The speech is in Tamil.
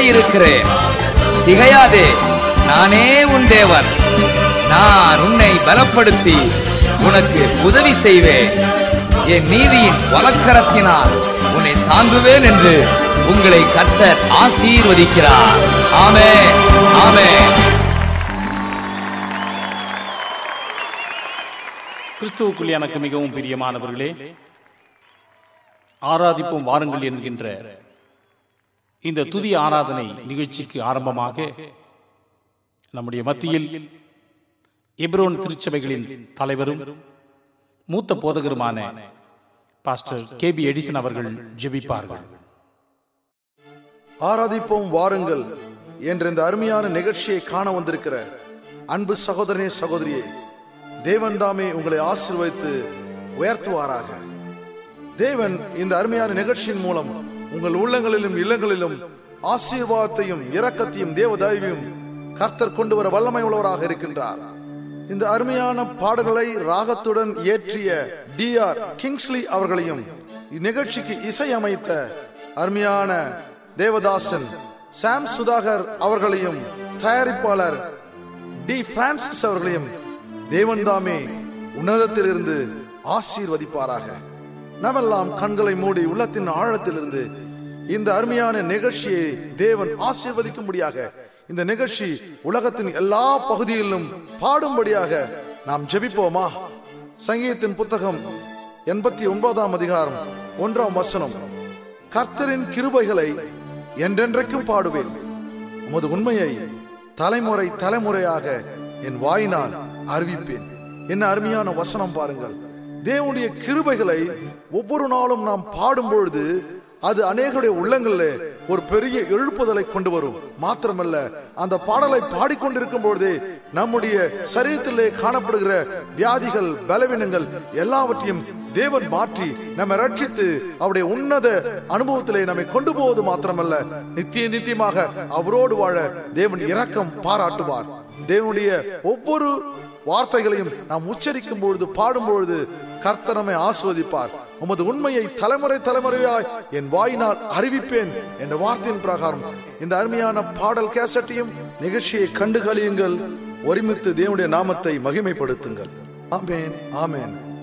இருக்கிறேன் திகையாதே நானே உன் தேவன் நான் உன்னை பலப்படுத்தி உனக்கு உதவி செய்வேன் என் நீதியின் வலக்கரத்தினால் உன்னை தாங்குவேன் என்று உங்களை கர்த்தர் ஆசீர்வதிக்கிறார் ஆமே ஆமே கிறிஸ்துவுக்குள் எனக்கு மிகவும் பிரியமானவர்களே ஆராதிப்போம் வாருங்கள் என்கின்ற இந்த துதி ஆராதனை நிகழ்ச்சிக்கு ஆரம்பமாக நம்முடைய மத்தியில் எப்ரோன் திருச்சபைகளின் தலைவரும் மூத்த போதகருமான பாஸ்டர் கே பி எடிசன் அவர்கள் ஜெபிப்பார்கள் ஆராதிப்போம் வாருங்கள் என்ற இந்த அருமையான நிகழ்ச்சியை காண வந்திருக்கிற அன்பு சகோதரனே சகோதரியே தேவன் தாமே உங்களை ஆசீர்வதித்து உயர்த்துவாராக தேவன் இந்த அருமையான நிகழ்ச்சியின் மூலம் உங்கள் உள்ளங்களிலும் இல்லங்களிலும் ஆசீர்வாதத்தையும் இரக்கத்தையும் தேவதயவையும் கர்த்தர் கொண்டு வர வல்லமை உள்ளவராக இருக்கின்றார் இந்த அருமையான பாடல்களை ராகத்துடன் இயற்றிய டி ஆர் கிங்ஸ்லி அவர்களையும் இந்நிகழ்ச்சிக்கு இசையமைத்த அருமையான தேவதாசன் சாம் சுதாகர் அவர்களையும் தயாரிப்பாளர் டி பிரான்சிஸ் அவர்களையும் தேவன் தாமே உன்னதத்திலிருந்து ஆசீர்வதிப்பாராக நாமெல்லாம் கண்களை மூடி உள்ளத்தின் ஆழத்திலிருந்து இந்த அருமையான நிகழ்ச்சியை தேவன் ஆசீர்வதிக்கும்படியாக இந்த நிகழ்ச்சி உலகத்தின் எல்லா பகுதிகளிலும் பாடும்படியாக நாம் ஜெபிப்போமா சங்கீதத்தின் புத்தகம் எண்பத்தி ஒன்பதாம் அதிகாரம் ஒன்றாம் வசனம் கர்த்தரின் கிருபைகளை என்றென்றைக்கும் பாடுவேன் உமது உண்மையை தலைமுறை தலைமுறையாக என் வாயினால் அறிவிப்பேன் என்ன அருமையான வசனம் பாருங்கள் தேவனுடைய கிருபைகளை ஒவ்வொரு நாளும் நாம் பாடும் பொழுது அது அநேகருடைய உள்ளங்களில் ஒரு பெரிய எழுப்புதலை கொண்டு வரும் மாத்திரமல்ல அந்த பாடலை பாடிக்கொண்டிருக்கும் பொழுதே நம்முடைய சரீரத்திலே காணப்படுகிற வியாதிகள் பலவீனங்கள் எல்லாவற்றையும் தேவன் மாற்றி நம்மை ரட்சித்து அவருடைய உன்னத அனுபவத்திலே நம்மை கொண்டு போவது மாத்திரமல்ல நித்திய நித்தியமாக அவரோடு வாழ தேவன் இரக்கம் பாராட்டுவார் தேவனுடைய ஒவ்வொரு வார்த்தைகளையும் நாம் உச்சரிக்கும் பொழுது பாடும் பொழுது கர்த்தர் நம்மை ஆஸ்வதிப்பார் உமது உண்மையை தலைமுறை தலைமுறையாய் என் வாயினால் அறிவிப்பேன் என்ற வார்த்தையின் பிரகாரம் இந்த அருமையான பாடல் கேசட்டையும் நிகழ்ச்சியை கண்டு கழியுங்கள் ஒருமித்து தேவனுடைய நாமத்தை மகிமைப்படுத்துங்கள் ஆமேன் ஆமேன்